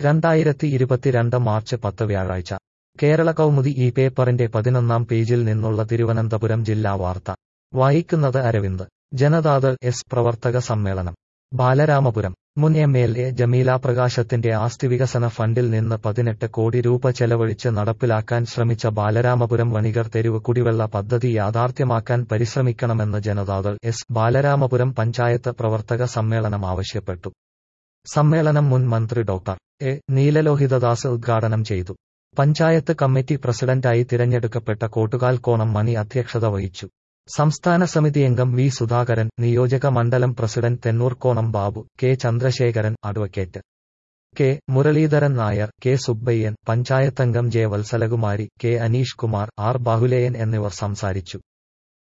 രണ്ടായിരത്തി ഇരുപത്തിരണ്ട് മാർച്ച് പത്ത് വ്യാഴാഴ്ച കേരള കൗമുദി ഈ പേപ്പറിന്റെ പതിനൊന്നാം പേജിൽ നിന്നുള്ള തിരുവനന്തപുരം ജില്ലാ വാർത്ത വായിക്കുന്നത് അരവിന്ദ് ജനതാദൾ എസ് പ്രവർത്തക സമ്മേളനം ബാലരാമപുരം മുൻ എം എൽ എ ജമീല പ്രകാശത്തിന്റെ ആസ്തി വികസന ഫണ്ടിൽ നിന്ന് പതിനെട്ട് കോടി രൂപ ചെലവഴിച്ച് നടപ്പിലാക്കാൻ ശ്രമിച്ച ബാലരാമപുരം വണികർ തെരുവ് കുടിവെള്ള പദ്ധതി യാഥാർത്ഥ്യമാക്കാൻ പരിശ്രമിക്കണമെന്ന് ജനതാദൾ എസ് ബാലരാമപുരം പഞ്ചായത്ത് പ്രവർത്തക സമ്മേളനം ആവശ്യപ്പെട്ടു സമ്മേളനം മുൻ മന്ത്രി ഡോക്ടർ എ നീലലോഹിതദാസ് ഉദ്ഘാടനം ചെയ്തു പഞ്ചായത്ത് കമ്മിറ്റി പ്രസിഡന്റായി തിരഞ്ഞെടുക്കപ്പെട്ട കോട്ടുകാൽ കോണം മണി അധ്യക്ഷത വഹിച്ചു സംസ്ഥാന സമിതി അംഗം വി സുധാകരൻ നിയോജക മണ്ഡലം president Thennoorkonam Babu K Chandrasekharan advocate K Muraleedharan Nair K Subbaiyan പഞ്ചായത്തംഗം J Vatsalakumari K Aneesh Kumar R Bahuleyan എന്നിവർ സംസാരിച്ചു